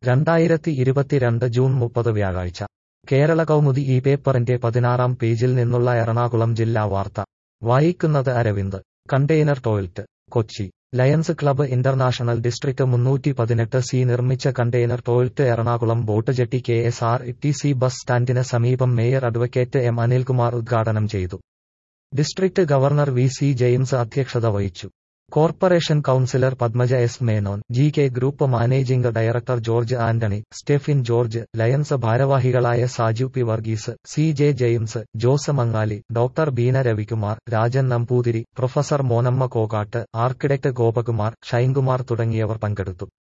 രണ്ടായിരത്തി ഇരുപത്തിരണ്ട് ജൂൺ മുപ്പത് വ്യാഴാഴ്ച കേരള കൗമുദി ഈ പേപ്പറിന്റെ പതിനാറാം പേജിൽ നിന്നുള്ള എറണാകുളം ജില്ലാ വാർത്ത വായിക്കുന്നത് Aravind container toilet Kochi Lions club international district മുന്നൂറ്റി പതിനെട്ട് സി നിർമ്മിച്ച container toilet Ernakulam boat jetty K S R T C bus സ്റ്റാൻഡിന് സമീപം മേയർ അഡ്വക്കേറ്റ് എം അനിൽകുമാർ ഉദ്ഘാടനം ചെയ്തു district governor V C James അധ്യക്ഷത വഹിച്ചു corporation councillor Padmaja S Menon G K group managing director George Antony Stefin George Lions ഭാരവാഹികളായ Saju P Varghese C J James Jose Mangali doctor Beena Ravikumar Rajan Namboothiri professor Monamma Kokkat architect Gopakumar Shinekumar തുടങ്ങിയവർ പങ്കെടുത്തു